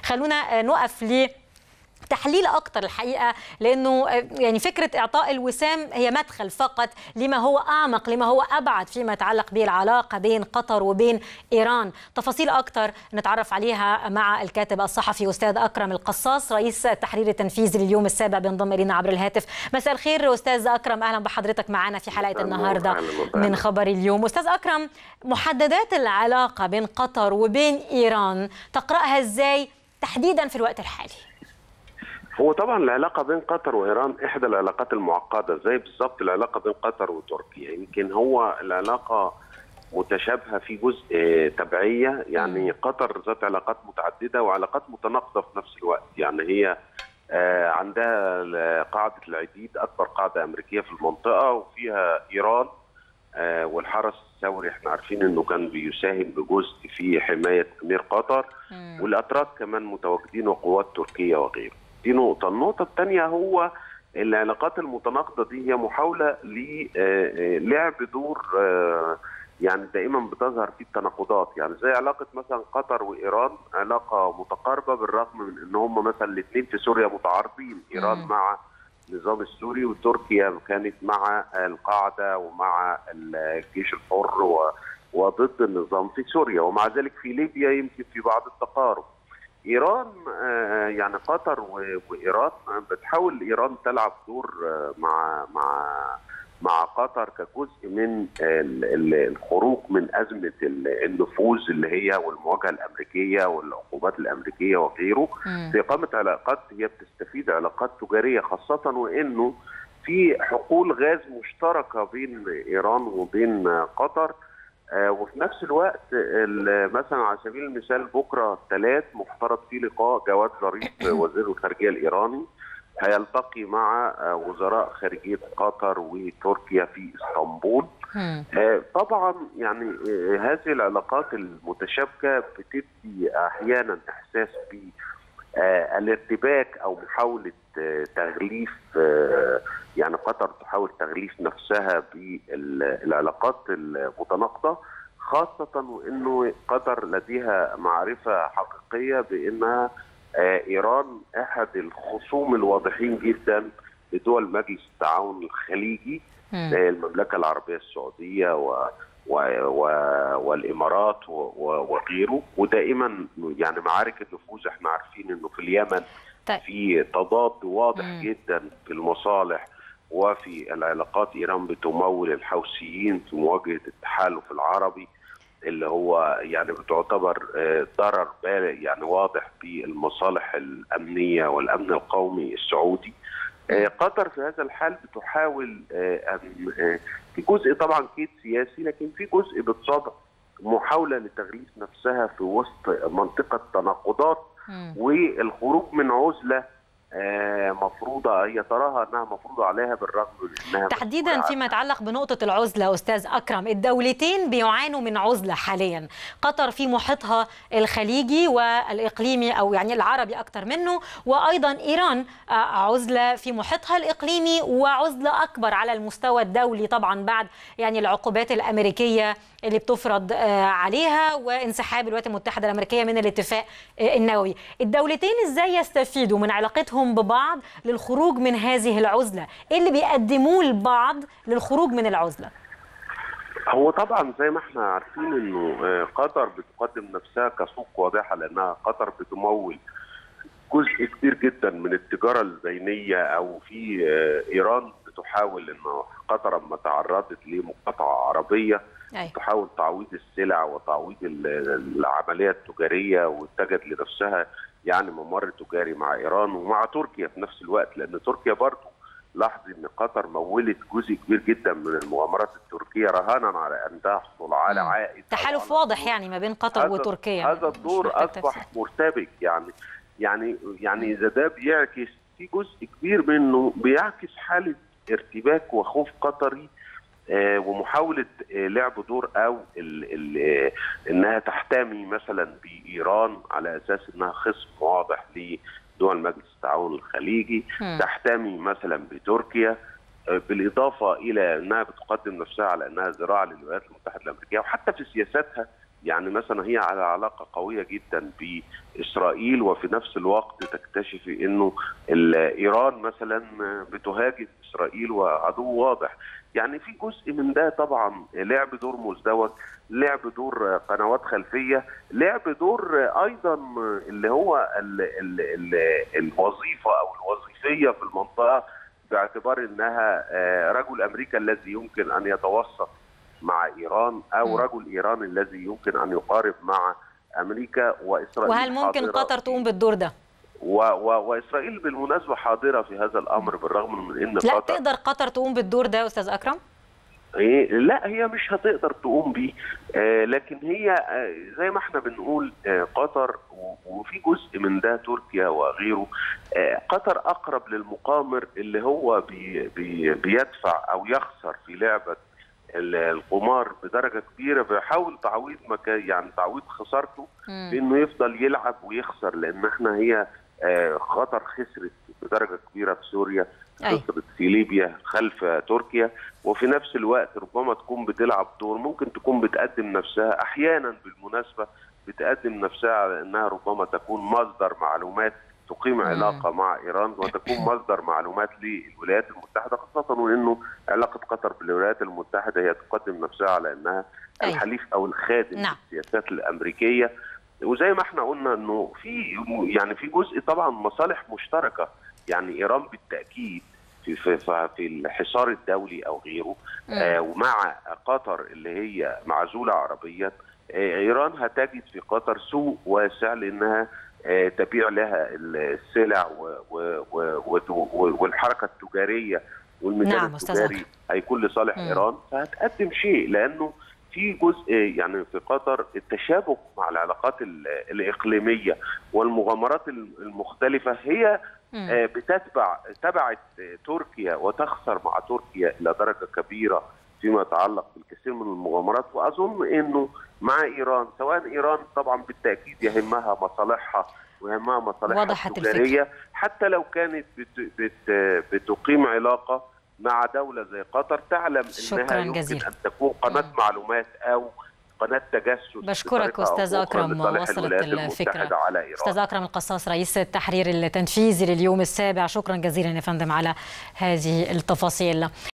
خلونا نقف ليه تحليل اكتر الحقيقه لانه يعني فكره اعطاء الوسام هي مدخل فقط لما هو اعمق لما هو ابعد فيما يتعلق بالعلاقه بين قطر وبين ايران تفاصيل اكتر نتعرف عليها مع الكاتب الصحفي استاذ اكرم القصاص رئيس التحرير التنفيذي لليوم السابع بينضم الينا عبر الهاتف مساء الخير استاذ اكرم اهلا بحضرتك معنا في حلقه النهارده من خبر اليوم استاذ اكرم محددات العلاقه بين قطر وبين ايران تقراها ازاي تحديدا في الوقت الحالي هو طبعا العلاقة بين قطر وإيران إحدى العلاقات المعقدة زي بالظبط العلاقة بين قطر وتركيا يمكن هو العلاقة متشابهة في جزء تبعية يعني قطر ذات علاقات متعددة وعلاقات متناقضة في نفس الوقت يعني هي عندها قاعدة العديد أكبر قاعدة أمريكية في المنطقة وفيها إيران والحرس الثوري احنا عارفين انه كان بيساهم بجزء في حمايه امير قطر والاتراك كمان متواجدين وقوات تركيه وغيره. دي نقطة، النقطة الثانية هو العلاقات المتناقضة دي هي محاولة للعب دور يعني دائما بتظهر فيه التناقضات يعني زي علاقة مثلا قطر وإيران علاقة متقاربة بالرغم من إن هم مثلا الاثنين في سوريا متعارضين إيران م. مع النظام السوري وتركيا كانت مع القاعدة ومع الجيش الحر وضد النظام في سوريا ومع ذلك في ليبيا يمكن في بعض التقارب ايران يعني قطر وايران بتحاول ايران تلعب دور مع مع مع قطر كجزء من الخروج من ازمه النفوذ اللي هي والمواجهه الامريكيه والعقوبات الامريكيه وغيره في اقامه علاقات هي بتستفيد علاقات تجاريه خاصه وانه في حقول غاز مشتركه بين ايران وبين قطر آه وفي نفس الوقت مثلا على سبيل المثال بكره الثلاث مفترض فيه لقاء جواد ظريف وزير الخارجيه الايراني هيلتقي مع آه وزراء خارجيه قطر وتركيا في اسطنبول آه طبعا يعني هذه العلاقات المتشابكه بتدي احيانا احساس ب الارتباك او محاوله تغليف يعني قطر تحاول تغليف نفسها بالعلاقات المتناقضه خاصه وانه قطر لديها معرفه حقيقيه بانها ايران احد الخصوم الواضحين جدا لدول مجلس التعاون الخليجي زي المملكه العربيه السعوديه و و و والامارات و وغيره ودائما يعني معارك النفوذ احنا عارفين انه في اليمن طيب. في تضاد واضح مم. جدا في المصالح وفي العلاقات ايران بتمول الحوثيين في مواجهه التحالف العربي اللي هو يعني بتعتبر ضرر بالغ يعني واضح في المصالح الامنيه والامن القومي السعودي قطر في هذا الحال بتحاول ان في جزء طبعا كيد سياسي لكن في جزء بالطبع محاوله لتغليف نفسها في وسط منطقه تناقضات والخروج من عزله مفروضه هي تراها انها مفروضه عليها بالرغم من انها تحديدا فيما يتعلق بنقطه العزله استاذ اكرم الدولتين بيعانوا من عزله حاليا قطر في محيطها الخليجي والاقليمي او يعني العربي اكثر منه وايضا ايران عزله في محيطها الاقليمي وعزله اكبر على المستوى الدولي طبعا بعد يعني العقوبات الامريكيه اللي بتفرض عليها وانسحاب الولايات المتحده الامريكيه من الاتفاق النووي الدولتين ازاي يستفيدوا من علاقتهم ببعض للخروج من هذه العزله ايه اللي بيقدموه لبعض للخروج من العزله هو طبعا زي ما احنا عارفين انه قطر بتقدم نفسها كسوق واضحه لانها قطر بتمول جزء كبير جدا من التجاره البينيه او في ايران بتحاول انه قطر لما تعرضت لمقاطعه عربيه أي. تحاول تعويض السلع وتعويض العمليه التجاريه واتجد لنفسها يعني ممر تجاري مع ايران ومع تركيا في نفس الوقت لان تركيا برضه لاحظ ان قطر مولت جزء كبير جدا من المؤامرات التركيه رهانا على ان تحصل على عائد تحالف واضح يعني ما بين قطر هذا وتركيا هذا الدور اصبح مرتبك يعني يعني يعني اذا ده بيعكس في جزء كبير منه بيعكس حاله ارتباك وخوف قطري آه ومحاوله آه لعب دور او ال ال انها تحتمي مثلا بايران على اساس انها خصم واضح لدول مجلس التعاون الخليجي م. تحتمي مثلا بتركيا آه بالاضافه الى انها بتقدم نفسها على انها ذراع للولايات المتحده الامريكيه وحتى في سياساتها يعني مثلا هي على علاقه قويه جدا باسرائيل وفي نفس الوقت تكتشفي انه ايران مثلا بتهاجم اسرائيل وعدو واضح يعني في جزء من ده طبعا لعب دور مزدوج لعب دور قنوات خلفيه لعب دور ايضا اللي هو ال ال ال الوظيفه او الوظيفيه في المنطقه باعتبار انها رجل امريكا الذي يمكن ان يتوسط مع ايران او م. رجل ايران الذي يمكن ان يقارب مع امريكا واسرائيل وهل ممكن قطر تقوم بالدور ده؟ و و واسرائيل بالمناسبه حاضره في هذا الامر بالرغم من ان لا قطر تقدر قطر تقوم بالدور ده يا استاذ اكرم؟ إيه لا هي مش هتقدر تقوم بيه آه لكن هي آه زي ما احنا بنقول آه قطر وفي جزء من ده تركيا وغيره آه قطر اقرب للمقامر اللي هو بي بي بيدفع او يخسر في لعبه القمار بدرجه كبيره بيحاول تعويض مكان يعني تعويض خسارته بانه يفضل يلعب ويخسر لان احنا هي خطر خسرت بدرجه كبيره في سوريا خسرت في ليبيا خلف تركيا وفي نفس الوقت ربما تكون بتلعب دور ممكن تكون بتقدم نفسها احيانا بالمناسبه بتقدم نفسها على انها ربما تكون مصدر معلومات تقيم علاقة مع إيران وتكون مصدر معلومات للولايات المتحدة خاصة وأنه علاقة قطر بالولايات المتحدة هي تقدم نفسها على أنها أي. الحليف أو الخادم نعم. للسياسات الأمريكية وزي ما احنا قلنا أنه في يعني في جزء طبعا مصالح مشتركة يعني إيران بالتأكيد في في في الحصار الدولي أو غيره آه ومع قطر اللي هي معزولة عربيا آه إيران هتجد في قطر سوق واسع لأنها تبيع لها السلع والحركه التجاريه والميزان نعم التجاري هيكون لصالح م. ايران فهتقدم شيء لانه في جزء يعني في قطر التشابك مع العلاقات الاقليميه والمغامرات المختلفه هي م. بتتبع تبعت تركيا وتخسر مع تركيا الى درجه كبيره فيما يتعلق بالكثير من المغامرات واظن انه مع ايران سواء ايران طبعا بالتاكيد يهمها مصالحها ويهمها مصالحها التجاريه حتى لو كانت بت بت بتقيم علاقه مع دوله زي قطر تعلم انها يمكن جزيلا. ان تكون قناه م. معلومات او قناه تجسس بشكرك استاذ اكرم وصلت الفكره على استاذ اكرم القصاص رئيس التحرير التنفيذي لليوم السابع شكرا جزيلا يا فندم على هذه التفاصيل